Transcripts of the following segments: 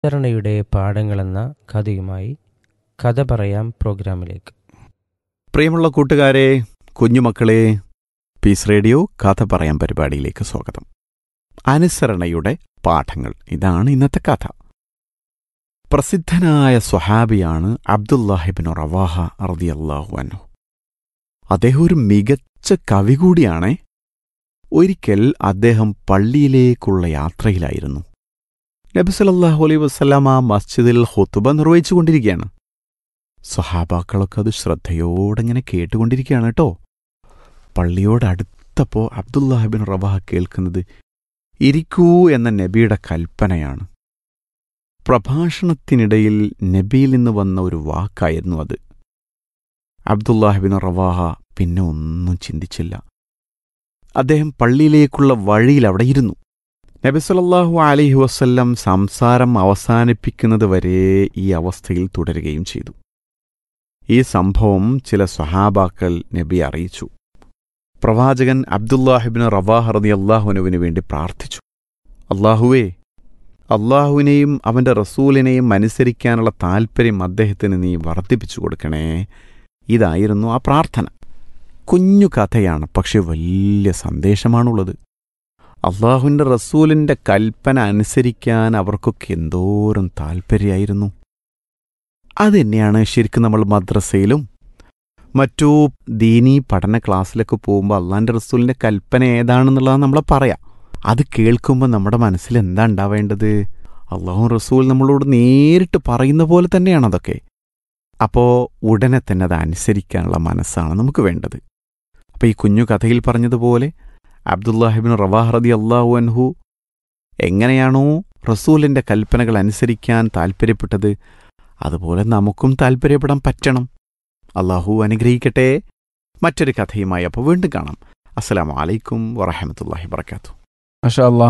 അനുസരണയുടെ പാഠങ്ങളെന്ന കഥയുമായി കഥ പറയാം പ്രോഗ്രാമിലേക്ക് പ്രിയമുള്ള കൂട്ടുകാരെ കുഞ്ഞുമക്കളെ പീസ് റേഡിയോ കഥ പറയാൻ പരിപാടിയിലേക്ക് സ്വാഗതം അനുസരണയുടെ പാഠങ്ങൾ ഇതാണ് ഇന്നത്തെ കഥ പ്രസിദ്ധനായ സ്വഹാബിയാണ് അബ്ദുല്ലാഹിബിൻ റവാഹ അറദിയല്ലാഹു അൻഹു അദ്ദേഹം ഒരു മികച്ച കവി കൂടിയാണേ ഒരിക്കൽ അദ്ദേഹം പള്ളിയിലേക്കുള്ള യാത്രയിലായിരുന്നു നബി സല്ലല്ലാഹു അലൈഹി വസല്ലം ആ മസ്ജിദിൽ ഹുത്തുബ നിർവഹിച്ചുകൊണ്ടിരിക്കുകയാണ് സ്വഹാബാക്കളൊക്കെ അത് ശ്രദ്ധയോടെ ഇങ്ങനെ കേട്ടുകൊണ്ടിരിക്കുകയാണ് കേട്ടോ പള്ളിയോടടുത്തപ്പോൾ അബ്ദുല്ലാഹിബിൻ റവാഹ കേൾക്കുന്നത് ഇരിക്കൂ എന്ന നബിയുടെ കൽപ്പനയാണ് പ്രഭാഷണത്തിനിടയിൽ നബിയിൽ നിന്ന് വന്ന ഒരു വാക്കായിരുന്നു അത് അബ്ദുല്ലാഹിബിൻ റവാഹ പിന്നെ ഒന്നും ചിന്തിച്ചില്ല അദ്ദേഹം പള്ളിയിലേക്കുള്ള വഴിയിൽ അവിടെ ഇരുന്നു നബി സല്ലല്ലാഹു അലൈഹി വസല്ലം സംസാരം അവസാനിപ്പിക്കുന്നത് വരെ ഈ അവസ്ഥയിൽ തുടരുകയും ചെയ്തു ഈ സംഭവം ചില സ്വഹാബാക്കൾ നബി അറിയിച്ചു പ്രവാചകൻ അബ്ദുല്ലാഹിബിൻ റവാഹ് റതി അള്ളാഹുനുവിന് വേണ്ടി പ്രാർത്ഥിച്ചു അള്ളാഹുവേ അള്ളാഹുവിനെയും അവന്റെ റസൂലിനെയും അനുസരിക്കാനുള്ള താൽപ്പര്യം അദ്ദേഹത്തിന് നീ വർദ്ധിപ്പിച്ചു കൊടുക്കണേ ഇതായിരുന്നു ആ പ്രാർത്ഥന കുഞ്ഞു കഥയാണ് പക്ഷെ വലിയ സന്ദേശമാണുള്ളത് അള്ളാഹുവിൻ്റെ റസൂലിൻ്റെ കൽപ്പന അനുസരിക്കാൻ അവർക്കൊക്കെ എന്തോരം താൽപ്പര്യമായിരുന്നു അതുതന്നെയാണ് ശരിക്കും നമ്മൾ മദ്രസയിലും മറ്റു ദീനീ പഠന ക്ലാസ്സിലൊക്കെ പോകുമ്പോൾ അള്ളാഹിൻ്റെ റസൂലിൻ്റെ കൽപ്പന ഏതാണെന്നുള്ളത് നമ്മളെ പറയാം അത് കേൾക്കുമ്പോൾ നമ്മുടെ മനസ്സിൽ എന്താ ഉണ്ടാവേണ്ടത് അള്ളാഹു റസൂൽ നമ്മളോട് നേരിട്ട് പറയുന്ന പോലെ തന്നെയാണ് അതൊക്കെ അപ്പോൾ ഉടനെ തന്നെ അത് അനുസരിക്കാനുള്ള മനസ്സാണ് നമുക്ക് വേണ്ടത് അപ്പോൾ ഈ കുഞ്ഞു കഥയിൽ പറഞ്ഞതുപോലെ അബ്ദുല്ലാഹിബിൻ റവാഹ് റതി അള്ളാഹു അൻഹു എങ്ങനെയാണോ റസൂലിൻ്റെ കൽപ്പനകൾ അനുസരിക്കാൻ താൽപ്പര്യപ്പെട്ടത് അതുപോലെ നമുക്കും താൽപ്പര്യപ്പെടാൻ പറ്റണം അള്ളാഹു അനുഗ്രഹിക്കട്ടെ മറ്റൊരു കഥയുമായി അപ്പോൾ വീണ്ടും കാണാം അസ്സലാമു അലൈക്കും വറഹമത്തല്ലാഹി വർക്കാത്തു മാഷാ അല്ലാ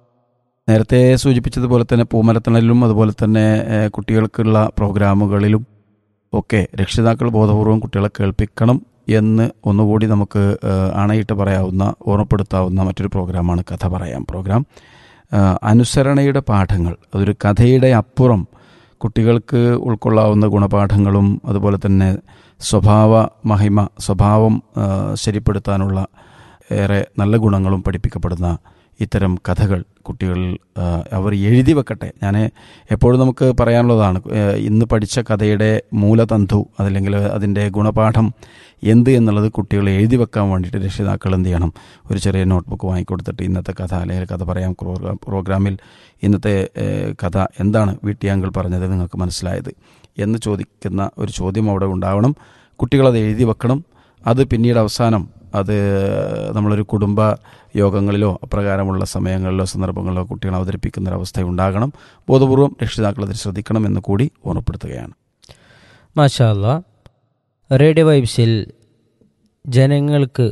നേരത്തെ സൂചിപ്പിച്ചതുപോലെ തന്നെ പൂമരത്തണലിലും അതുപോലെ തന്നെ ഏഹ്, കുട്ടികൾക്കുള്ള പ്രോഗ്രാമുകളിലും ഒക്കെ രക്ഷിതാക്കൾ ബോധപൂർവം കുട്ടികളെ കേൾപ്പിക്കണം എന്ന് ഒന്നുകൂടി നമുക്ക് ഏഹ്, ആണയിട്ട് പറയാവുന്ന ഓർമ്മപ്പെടുത്താവുന്ന മറ്റൊരു പ്രോഗ്രാമാണ് കഥ പറയാം പ്രോഗ്രാം ഏഹ്, അനുസരണയുടെ പാഠങ്ങൾ അതൊരു കഥയുടെ അപ്പുറം കുട്ടികൾക്ക് ഉൾക്കൊള്ളാവുന്ന ഗുണപാഠങ്ങളും അതുപോലെ തന്നെ സ്വഭാവ മഹിമ സ്വഭാവം ഏഹ്, ശരിപ്പെടുത്താനുള്ള ഏറെ നല്ല ഗുണങ്ങളും പഠിപ്പിക്കപ്പെടുന്ന ഇത്തരം കഥകൾ കുട്ടികൾ ആ, അവർ എഴുതി വെക്കട്ടെ ഞാൻ എപ്പോഴും നമുക്ക് പറയാനുള്ളതാണ് ഏ, ഇന്ന് പഠിച്ച കഥയുടെ മൂലതന്തു അതല്ലെങ്കിൽ അതിൻ്റെ ഗുണപാഠം എന്ത് എന്നുള്ളത് കുട്ടികൾ എഴുതി വെക്കാൻ വേണ്ടിയിട്ട് രക്ഷിതാക്കൾ എന്ത് ചെയ്യണം ഒരു ചെറിയ നോട്ട്ബുക്ക് വാങ്ങിക്കൊടുത്തിട്ട് ഇന്നത്തെ കഥ അല്ലെങ്കിൽ കഥ പറയാം പ്രോഗ്രാം പ്രോഗ്രാമിൽ ഇന്നത്തെ ഏ, കഥ എന്താണ് വീട്ടിയാങ്കൾ പറഞ്ഞത് നിങ്ങൾക്ക് മനസ്സിലായത് എന്ന് ചോദിക്കുന്ന ഒരു ചോദ്യം അവിടെ ഉണ്ടാവണം കുട്ടികളത് എഴുതി വെക്കണം അത് പിന്നീട് അവസാനം അത് നമ്മളൊരു കുടുംബ യോഗങ്ങളിലോ അപ്രകാരമുള്ള സമയങ്ങളിലോ സന്ദർഭങ്ങളിലോ കുട്ടികൾ അവതരിപ്പിക്കുന്ന ഒരവസ്ഥ ഉണ്ടാകണം ബോധപൂർവം രക്ഷിതാക്കൾ അതിൽ ശ്രദ്ധിക്കണം എന്ന് കൂടി ഓർമ്മപ്പെടുത്തുകയാണ് മാഷാല്ല റേഡിയോ വൈബ്സിൽ ജനങ്ങൾക്ക്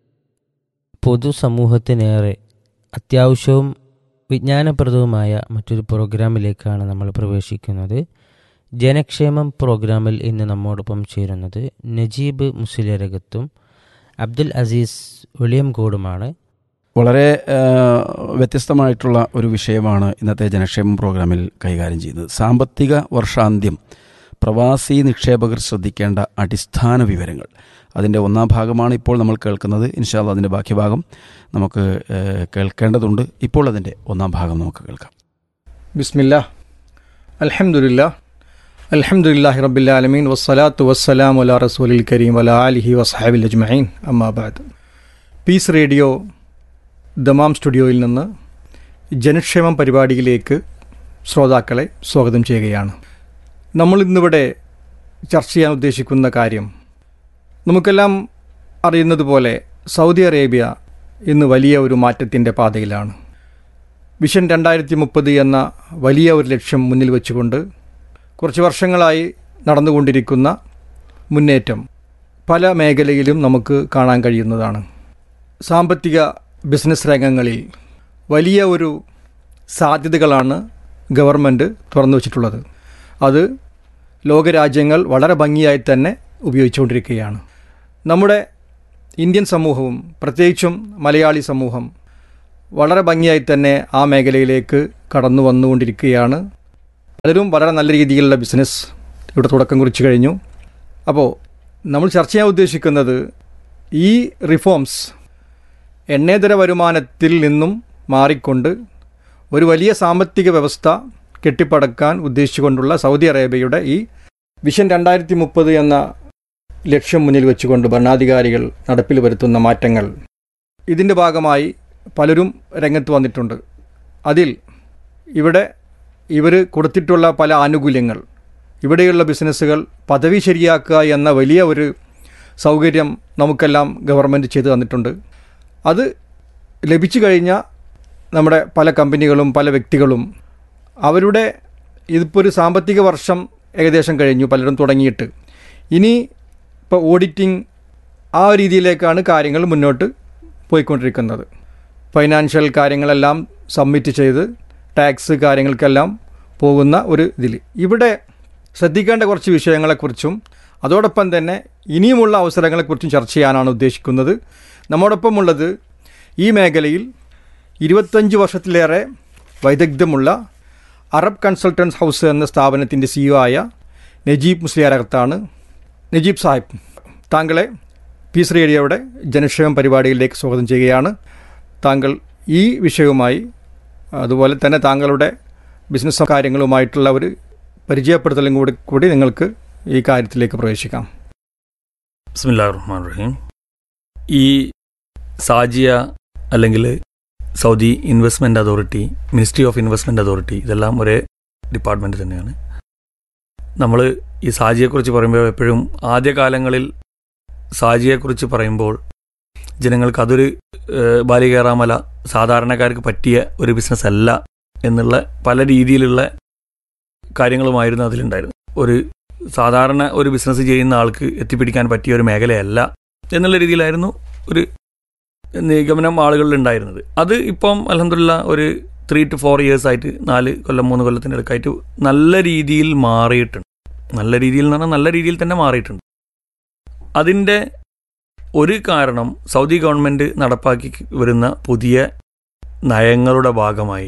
പൊതുസമൂഹത്തിനേറെ അത്യാവശ്യവും വിജ്ഞാനപ്രദവുമായ മറ്റൊരു പ്രോഗ്രാമിലേക്കാണ് നമ്മൾ പ്രവേശിക്കുന്നത് ജനക്ഷേമം പ്രോഗ്രാമിൽ ഇന്ന് നമ്മോടൊപ്പം ചേരുന്നത് നജീബ് മുസ്ലിരകത്തും അബ്ദുൽ അസീസ് വെളിയംകോടുമാണ് വളരെ ആ, വ്യത്യസ്തമായിട്ടുള്ള ഒരു വിഷയമാണ് ഇന്നത്തെ ജനക്ഷേമം പ്രോഗ്രാമിൽ കൈകാര്യം ചെയ്യുന്നത് സാമ്പത്തിക വർഷാന്ത്യം പ്രവാസി നിക്ഷേപകർ ശ്രദ്ധിക്കേണ്ട അടിസ്ഥാന വിവരങ്ങൾ അതിൻ്റെ ഒന്നാം ഭാഗമാണ് ഇപ്പോൾ നമ്മൾ കേൾക്കുന്നത് ഇൻഷാല്ല അതിൻ്റെ ബാക്കി ഭാഗം നമുക്ക് ഏ, കേൾക്കേണ്ടതുണ്ട് ഇപ്പോൾ അതിൻ്റെ ഒന്നാം ഭാഗം നമുക്ക് കേൾക്കാം ബിസ്മില്ല അൽഹംദുലില്ലാ അൽഹംദുലില്ലാഹി റബ്ബിൽ ആലമീൻ വസ്സലാത്തു വസ്സലാമു അലാ റസൂലിൽ കരീം വലാ ആലിഹി വസ്ഹാബിൽ അജ്മഈൻ അമ്മാബാദ് പീസ് റേഡിയോ ദമാം സ്റ്റുഡിയോയിൽ നിന്ന് ജനക്ഷേമം പരിപാടിയിലേക്ക് ശ്രോതാക്കളെ സ്വാഗതം ചെയ്യുകയാണ് നമ്മൾ ഇന്നിവിടെ ചർച്ച ചെയ്യാൻ ഉദ്ദേശിക്കുന്ന കാര്യം നമുക്കെല്ലാം അറിയുന്നതുപോലെ സൗദി അറേബ്യ ഇന്ന് വലിയ ഒരു മാറ്റത്തിൻ്റെ പാതയിലാണ് വിഷൻ രണ്ടായിരത്തി മുപ്പത് എന്ന വലിയ ഒരു ലക്ഷ്യം മുന്നിൽ വെച്ചുകൊണ്ട് കുറച്ച് വർഷങ്ങളായി നടന്നുകൊണ്ടിരിക്കുന്ന മുന്നേറ്റം പല മേഖലയിലും നമുക്ക് കാണാൻ കഴിയുന്നതാണ് സാമ്പത്തിക ബിസിനസ് രംഗങ്ങളിൽ വലിയ ഒരു സാധ്യതകളാണ് ഗവൺമെൻറ് തുറന്നു വച്ചിട്ടുള്ളത് അത് ലോകരാജ്യങ്ങൾ വളരെ ഭംഗിയായി തന്നെ ഉപയോഗിച്ചുകൊണ്ടിരിക്കുകയാണ് നമ്മുടെ ഇന്ത്യൻ സമൂഹവും പ്രത്യേകിച്ചും മലയാളി സമൂഹം വളരെ ഭംഗിയായി തന്നെ ആ മേഖലയിലേക്ക് കടന്നു വന്നുകൊണ്ടിരിക്കുകയാണ് പലരും വളരെ നല്ല രീതിയിലുള്ള ബിസിനസ് ഇവിടെ തുടക്കം കുറിച്ച് കഴിഞ്ഞു അപ്പോൾ നമ്മൾ ചർച്ച ചെയ്യാൻ ഉദ്ദേശിക്കുന്നത് ഈ റിഫോംസ് എണ്ണേതര വരുമാനത്തിൽ നിന്നും മാറിക്കൊണ്ട് ഒരു വലിയ സാമ്പത്തിക വ്യവസ്ഥ കെട്ടിപ്പടക്കാൻ ഉദ്ദേശിച്ചുകൊണ്ടുള്ള സൗദി അറേബ്യയുടെ ഈ വിഷൻ രണ്ടായിരത്തി മുപ്പത് എന്ന ലക്ഷ്യം മുന്നിൽ വെച്ചുകൊണ്ട് ഭരണാധികാരികൾ നടപ്പിൽ വരുത്തുന്ന മാറ്റങ്ങൾ ഇതിൻ്റെ ഭാഗമായി പലരും രംഗത്ത് വന്നിട്ടുണ്ട് അതിൽ ഇവിടെ ഇവർ കൊടുത്തിട്ടുള്ള പല ആനുകൂല്യങ്ങൾ ഇവിടെയുള്ള ബിസിനസ്സുകൾ പദവി ശരിയാക്കുക എന്ന വലിയ ഒരു സൗകര്യം നമുക്കെല്ലാം ഗവൺമെൻറ് ചെയ്തു തന്നിട്ടുണ്ട് അത് ലഭിച്ചു കഴിഞ്ഞ നമ്മുടെ പല കമ്പനികളും പല വ്യക്തികളും അവരുടെ ഇതിപ്പോൾ ഒരു സാമ്പത്തിക വർഷം ഏകദേശം കഴിഞ്ഞു പലരും തുടങ്ങിയിട്ട് ഇനി ഇപ്പോൾ ഓഡിറ്റിംഗ് ആ രീതിയിലേക്കാണ് കാര്യങ്ങൾ മുന്നോട്ട് പോയിക്കൊണ്ടിരിക്കുന്നത് ഫൈനാൻഷ്യൽ കാര്യങ്ങളെല്ലാം സബ്മിറ്റ് ചെയ്ത് ടാക്സ് കാര്യങ്ങൾക്കെല്ലാം പോകുന്ന ഒരു ഇതിൽ ഇവിടെ ശ്രദ്ധിക്കേണ്ട കുറച്ച് വിഷയങ്ങളെക്കുറിച്ചും അതോടൊപ്പം തന്നെ ഇനിയുമുള്ള അവസരങ്ങളെക്കുറിച്ചും ചർച്ച ചെയ്യാനാണ് ഉദ്ദേശിക്കുന്നത് നമ്മോടൊപ്പം ഉള്ളത് ഈ മേഖലയിൽ ഇരുപത്തഞ്ച് വർഷത്തിലേറെ വൈദഗ്ധ്യമുള്ള അറബ് കൺസൾട്ടൻസ് ഹൗസ് എന്ന സ്ഥാപനത്തിൻ്റെ സിഇഒ ആയ നജീബ് മുസ്ലിയാരകത്താണ് നജീബ് സാഹിബ് താങ്കളെ പീസ് റേഡിയോയുടെ ജനക്ഷേമം പരിപാടിയിലേക്ക് സ്വാഗതം ചെയ്യുകയാണ് താങ്കൾ ഈ വിഷയവുമായി അതുപോലെ തന്നെ താങ്കളുടെ ബിസിനസ് കാര്യങ്ങളുമായിട്ടുള്ള ഒരു പരിചയപ്പെടുത്തലും കൂടി കൂടി നിങ്ങൾക്ക് ഈ കാര്യത്തിലേക്ക് പ്രവേശിക്കാം ബിസ്മില്ലാ റഹ്മാൻ റഹീം ഈ സാജിയ അല്ലെങ്കിൽ Saudi investment authority ministry of investment authority ഇതെല്ലാം ഒരേ ഡിപ്പാർട്ട്മെൻറ്റ് തന്നെയാണ് നമ്മൾ ഈ സാജിയെക്കുറിച്ച് പറയുമ്പോൾ എപ്പോഴും ആദ്യകാലങ്ങളിൽ സാജിയെക്കുറിച്ച് പറയുമ്പോൾ ജനങ്ങൾക്ക് അതൊരു ഏഹ്, ബാലികേറാമല സാധാരണക്കാർക്ക് പറ്റിയ ഒരു ബിസിനസ് അല്ല എന്നുള്ള പല രീതിയിലുള്ള കാര്യങ്ങളുമായിരുന്നു അതിലുണ്ടായിരുന്നു ഒരു സാധാരണ ഒരു ബിസിനസ് ചെയ്യുന്ന ആൾക്ക് എത്തിപ്പിടിക്കാൻ പറ്റിയ ഒരു മേഖലയല്ല എന്നുള്ള രീതിയിലായിരുന്നു ഒരു നിഗമനം ആളുകളിൽ ഉണ്ടായിരുന്നത് അത് ഇപ്പം അലഹമില്ല ഒരു ത്രീ ടു ഫോർ ഇയേഴ്സ് ആയിട്ട് നാല് കൊല്ലം മൂന്ന് കൊല്ലത്തിൻ്റെ ഇടയ്ക്കായിട്ട് നല്ല രീതിയിൽ മാറിയിട്ടുണ്ട് നല്ല രീതിയിൽ എന്ന് പറഞ്ഞാൽ നല്ല രീതിയിൽ തന്നെ മാറിയിട്ടുണ്ട് അതിൻ്റെ ഒരു കാരണം സൗദി ഗവൺമെൻറ് നടപ്പാക്കി വരുന്ന പുതിയ നയങ്ങളുടെ ഭാഗമായി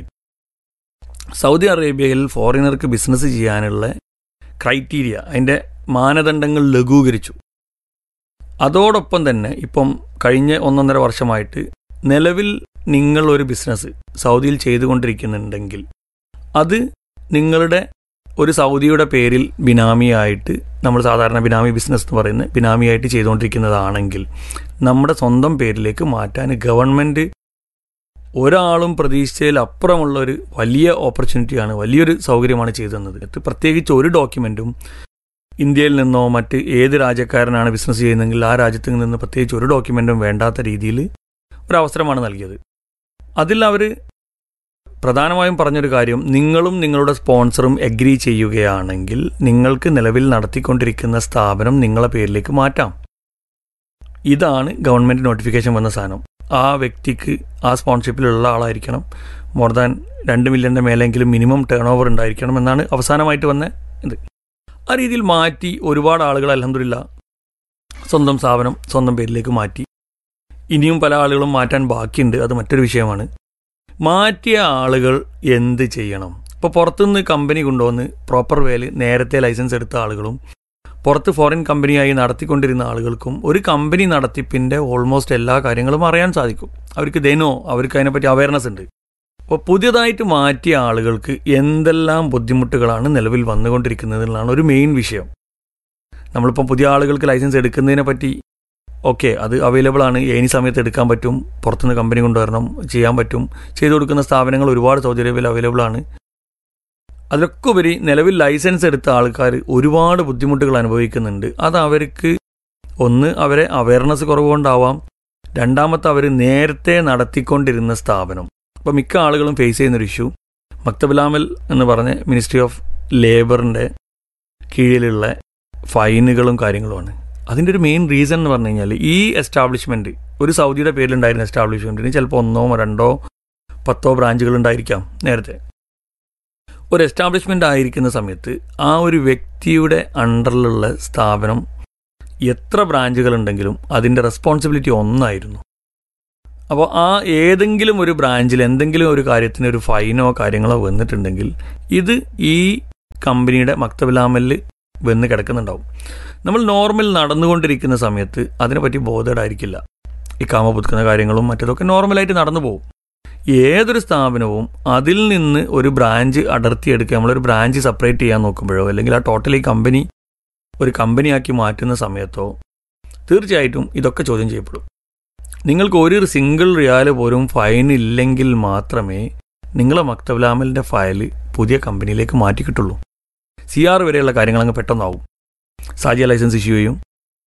സൗദി അറേബ്യയിൽ ഫോറിനർക്ക് ബിസിനസ് ചെയ്യാനുള്ള ക്രൈറ്റീരിയ അതിൻ്റെ മാനദണ്ഡങ്ങൾ ലഘൂകരിച്ചു അതോടൊപ്പം തന്നെ ഇപ്പം കഴിഞ്ഞ ഒന്നൊന്നര വർഷമായിട്ട് നിലവിൽ നിങ്ങൾ ഒരു ബിസിനസ് സൗദിയിൽ ചെയ്തുകൊണ്ടിരിക്കുന്നുണ്ടെങ്കിൽ അത് നിങ്ങളുടെ ഒരു സൗദിയുടെ പേരിൽ ബിനാമിയായിട്ട് നമ്മൾ സാധാരണ ബിനാമി ബിസിനസ് എന്ന് പറയുന്നത് ബിനാമിയായിട്ട് ചെയ്തുകൊണ്ടിരിക്കുന്നതാണെങ്കിൽ നമ്മുടെ സ്വന്തം പേരിലേക്ക് മാറ്റാൻ ഗവൺമെൻറ് ഒരാളും പ്രതീക്ഷിച്ചതിൽ അപ്പുറമുള്ള ഒരു വലിയ ഓപ്പർച്യൂണിറ്റിയാണ് വലിയൊരു സൗകര്യമാണ് ചെയ്തു തന്നത് ഇത് പ്രത്യേകിച്ച് ഒരു ഡോക്യുമെൻറ്റും ഇന്ത്യയിൽ നിന്നോ മറ്റ് ഏത് രാജ്യക്കാരനാണ് ബിസിനസ് ചെയ്യുന്നതെങ്കിൽ ആ രാജ്യത്ത് നിന്ന് പ്രത്യേകിച്ച് ഒരു ഡോക്യുമെൻറ്റും വേണ്ടാത്ത രീതിയിൽ ഒരു അവസരമാണ് നൽകിയത് അതിൽ അവർ പ്രധാനമായും പറഞ്ഞൊരു കാര്യം നിങ്ങളും നിങ്ങളുടെ സ്പോൺസറും എഗ്രി ചെയ്യുകയാണെങ്കിൽ നിങ്ങൾക്ക് നിലവിൽ നടത്തിക്കൊണ്ടിരിക്കുന്ന സ്ഥാപനം നിങ്ങളെ പേരിലേക്ക് മാറ്റാം ഇതാണ് ഗവൺമെൻറ് നോട്ടിഫിക്കേഷൻ വന്ന സാധനം ആ വ്യക്തിക്ക് ആ സ്പോൺഷിപ്പിലുള്ള ആളായിരിക്കണം മോർ ദാൻ രണ്ട് മില്യൻ്റെ മേലെങ്കിലും മിനിമം ടേൺ ഓവർ ഉണ്ടായിരിക്കണം എന്നാണ് അവസാനമായിട്ട് വന്ന ഇത് ആ രീതിയിൽ മാറ്റി ഒരുപാട് ആളുകൾ അലഹമില്ല സ്വന്തം സ്ഥാപനം സ്വന്തം പേരിലേക്ക് മാറ്റി ഇനിയും പല ആളുകളും മാറ്റാൻ ബാക്കിയുണ്ട് അത് മറ്റൊരു വിഷയമാണ് മാറ്റിയ ആളുകൾ എന്ത് ചെയ്യണം ഇപ്പോൾ പുറത്തുനിന്ന് കമ്പനി കൊണ്ടുവന്ന് പ്രോപ്പർ വേല് നേരത്തെ ലൈസൻസ് എടുത്ത ആളുകളും പുറത്ത് ഫോറിൻ കമ്പനിയായി നടത്തിക്കൊണ്ടിരുന്ന ആളുകൾക്കും ഒരു കമ്പനി നടത്തിപ്പിൻ്റെ ഓൾമോസ്റ്റ് എല്ലാ കാര്യങ്ങളും അറിയാൻ സാധിക്കും അവർക്ക് ദൈനോ അവർക്ക് അതിനെപ്പറ്റി അവയർനെസ് ഉണ്ട് അപ്പോൾ പുതിയതായിട്ട് മാറ്റിയ ആളുകൾക്ക് എന്തെല്ലാം ബുദ്ധിമുട്ടുകളാണ് നിലവിൽ വന്നുകൊണ്ടിരിക്കുന്നത് എന്നുള്ളതാണ് ഒരു മെയിൻ വിഷയം നമ്മളിപ്പം പുതിയ ആളുകൾക്ക് ലൈസൻസ് എടുക്കുന്നതിനെ പറ്റി ഓക്കെ അത് അവൈലബിൾ ആണ് ഏനി സമയത്ത് എടുക്കാൻ പറ്റും പുറത്തുനിന്ന് കമ്പനി കൊണ്ടുവരണം ചെയ്യാൻ പറ്റും ചെയ്തു കൊടുക്കുന്ന സ്ഥാപനങ്ങൾ ഒരുപാട് സൗദി അറേബ്യയിൽ അവൈലബിൾ ആണ് അതിലൊക്കെ ഉപരി നിലവിൽ ലൈസൻസ് എടുത്ത ആൾക്കാർ ഒരുപാട് ബുദ്ധിമുട്ടുകൾ അനുഭവിക്കുന്നുണ്ട് അത് അവർക്ക് ഒന്ന് അവരെ അവയർനെസ് കുറവുകൊണ്ടാവാം രണ്ടാമത്തെ അവർ നേരത്തെ നടത്തിക്കൊണ്ടിരുന്ന സ്ഥാപനം അപ്പോൾ മിക്ക ആളുകളും ഫേസ് ചെയ്യുന്നൊരു ഇഷ്യൂ മക്തബുലാമൽ എന്ന് പറഞ്ഞ മിനിസ്ട്രി ഓഫ് ലേബറിൻ്റെ കീഴിലുള്ള ഫൈനുകളും കാര്യങ്ങളുമാണ് അതിൻ്റെ ഒരു മെയിൻ റീസൺ എന്ന് പറഞ്ഞു കഴിഞ്ഞാൽ ഈ എസ്റ്റാബ്ലിഷ്മെൻറ്റ് ഒരു സൗദിയുടെ പേരിലുണ്ടായിരുന്ന എസ്റ്റാബ്ലിഷ്മെൻറ്റിന് ചിലപ്പോൾ ഒന്നോ രണ്ടോ പത്തോ ബ്രാഞ്ചുകൾ ഉണ്ടായിരിക്കാം നേരത്തെ ഒരു എസ്റ്റാബ്ലിഷ്മെൻ്റ് ആയിരിക്കുന്ന സമയത്ത് ആ ഒരു വ്യക്തിയുടെ അണ്ടറിലുള്ള സ്ഥാപനം എത്ര ബ്രാഞ്ചുകൾ ഉണ്ടെങ്കിലും അതിൻ്റെ റെസ്പോൺസിബിലിറ്റി ഒന്നായിരുന്നു അപ്പോൾ ആ ഏതെങ്കിലും ഒരു ബ്രാഞ്ചിൽ എന്തെങ്കിലും ഒരു കാര്യത്തിന് ഒരു ഫൈനോ കാര്യങ്ങളോ വന്നിട്ടുണ്ടെങ്കിൽ ഇത് ഈ കമ്പനിയുടെ മക്തബിലാമലിൽ വന്ന് കിടക്കുന്നുണ്ടാവും നമ്മൾ നോർമൽ നടന്നുകൊണ്ടിരിക്കുന്ന സമയത്ത് അതിനെപ്പറ്റി ബോധേഡായിരിക്കില്ല ഈ കാമ പുതുക്കുന്ന കാര്യങ്ങളും മറ്റതൊക്കെ നോർമലായിട്ട് നടന്നു പോകും ഏതൊരു സ്ഥാപനവും അതിൽ നിന്ന് ഒരു ബ്രാഞ്ച് അടർത്തിയെടുക്കുക നമ്മളൊരു ബ്രാഞ്ച് സെപ്പറേറ്റ് ചെയ്യാൻ നോക്കുമ്പോഴോ അല്ലെങ്കിൽ ആ ടോട്ടലി കമ്പനി ഒരു കമ്പനിയാക്കി മാറ്റുന്ന സമയത്തോ തീർച്ചയായിട്ടും ഇതൊക്കെ ചോദ്യം ചെയ്യപ്പെടും നിങ്ങൾക്ക് ഒരു സിംഗിൾ റിയാൽ പോലും ഫൈൻ ഇല്ലെങ്കിൽ മാത്രമേ നിങ്ങളെ മക്തബുലാമലിൻ്റെ ഫയൽ പുതിയ കമ്പനിയിലേക്ക് മാറ്റി കിട്ടുള്ളൂ സി ആർ വരെയുള്ള കാര്യങ്ങൾ അങ്ങ് പെട്ടെന്നാവും സാജിയ ലൈസൻസ് ഇഷ്യൂ ചെയ്യും